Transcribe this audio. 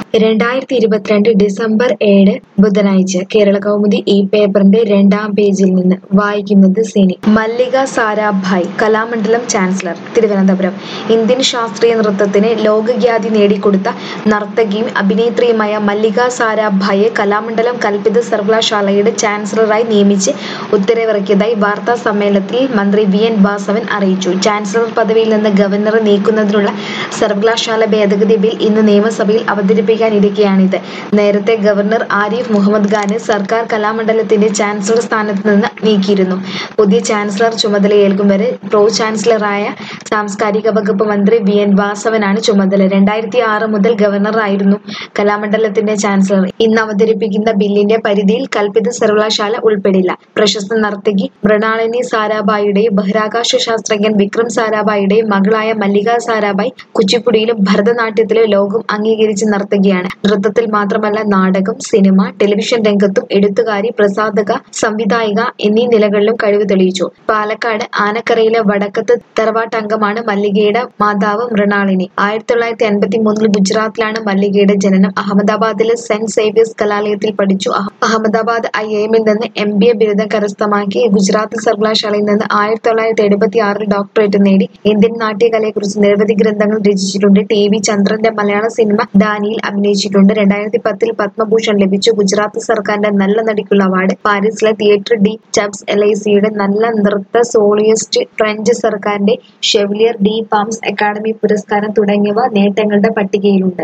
രണ്ടായിരത്തി ഇരുപത്തിരണ്ട് ഡിസംബർ ഏഴ് ബുധനാഴ്ച കേരള കൗമുദി ഈ പേപ്പറിന്റെ രണ്ടാം പേജിൽ നിന്ന് വായിക്കുന്നത് സിനി മല്ലിക സാരാഭായ് കലാമണ്ഡലം ചാൻസലർ തിരുവനന്തപുരം ഇന്ത്യൻ ശാസ്ത്രീയ നൃത്തത്തിന് ലോകഖ്യാതി നേടിക്കൊടുത്ത നർത്തകിയും അഭിനേത്രിയുമായ മല്ലിക സാരാഭായെ കലാമണ്ഡലം കൽപ്പിത സർവകലാശാലയുടെ ചാൻസലറായി നിയമിച്ച് ഉത്തരവിറക്കിയതായി വാർത്താ സമ്മേളനത്തിൽ മന്ത്രി വി എൻ വാസവൻ അറിയിച്ചു ചാൻസലർ പദവിയിൽ നിന്ന് ഗവർണറെ നീക്കുന്നതിനുള്ള സർവകലാശാല ഭേദഗതി ബിൽ ഇന്ന് നിയമസഭയിൽ അവതരിപ്പിക്കാനിരിക്കെയാണിത് നേരത്തെ ഗവർണർ ആരിഫ് മുഹമ്മദ് ഖാനെ സർക്കാർ കലാമണ്ഡലത്തിന്റെ ചാൻസലർ സ്ഥാനത്ത് നിന്ന് നീക്കിയിരുന്നു പുതിയ ചാൻസലർ ചുമതലയേൽക്കും വരെ പ്രോ ചാൻസലറായ സാംസ്കാരിക വകുപ്പ് മന്ത്രി വി എൻ വാസവനാണ് ചുമതല രണ്ടായിരത്തി ആറ് മുതൽ ഗവർണറായിരുന്നു കലാമണ്ഡലത്തിന്റെ ചാൻസലർ ഇന്ന് അവതരിപ്പിക്കുന്ന ബില്ലിന്റെ പരിധിയിൽ കൽപ്പിത സർവകലാശാല ഉൾപ്പെടില്ല പ്രശസ്ത നർത്തകി മൃണാളിനി സാരാഭായിയുടെയും ബഹിരാകാശ ശാസ്ത്രജ്ഞൻ വിക്രം സാരാഭായിയുടെയും മകളായ മല്ലിക സാരാഭായ് കുച്ചിപ്പുടിയിലും ഭരതനാട്യത്തിലും ലോകം അംഗീകരിച്ച നർത്തകിയാണ് നൃത്തത്തിൽ മാത്രമല്ല നാടകം സിനിമ ടെലിവിഷൻ രംഗത്തും എഴുത്തുകാരി പ്രസാധക സംവിധായിക എന്നീ നിലകളിലും കഴിവ് തെളിയിച്ചു പാലക്കാട് ആനക്കരയിലെ വടക്കത്ത് തറവാട്ടംഗമാണ് മല്ലികയുടെ മാതാവ് മൃണാളിനി ആയിരത്തി തൊള്ളായിരത്തി അൻപത്തി മൂന്നിൽ ഗുജറാത്തിലാണ് മല്ലികയുടെ ജനനം അഹമ്മദാബാദിലെ സെന്റ് സേവിയേഴ്സ് കലാലയത്തിൽ പഠിച്ചു അഹ- അഹമ്മദാബാദ് ഐ എമ്മിൽ നിന്ന് എം ബി എ ബിരുദം കരസ്ഥമാക്കി ഗുജറാത്ത് സർവകലാശാലയിൽ നിന്ന് ആയിരത്തി തൊള്ളായിരത്തി എഴുപത്തി ആറിൽ ഡോക്ടറേറ്റ് നേടി ഇന്ത്യൻ നാട്യകലയെക്കുറിച്ച് നിരവധി ഗ്രന്ഥങ്ങൾ രചിച്ചിട്ടുണ്ട് ടി വി ചന്ദ്രന്റെ മലയാള സിനിമ ഡാനിയിൽ അഭിനയിച്ചിട്ടുണ്ട് രണ്ടായിരത്തി പത്തിൽ പത്മഭൂഷൺ ലഭിച്ചു ഗുജറാത്ത് സർക്കാരിന്റെ നല്ല നടിക്കുള്ള അവാർഡ് പാരീസിലെ തിയേറ്റർ ഡി ചബ്സ് എൽ ഐ സിയുടെ നല്ല നൃത്ത സോളിയസ്റ്റ് ഫ്രഞ്ച് സർക്കാരിന്റെ ഷെവലിയർ ഡി പാംസ് അക്കാദമി പുരസ്കാരം തുടങ്ങിയവ നേട്ടങ്ങളുടെ പട്ടികയിലുണ്ട്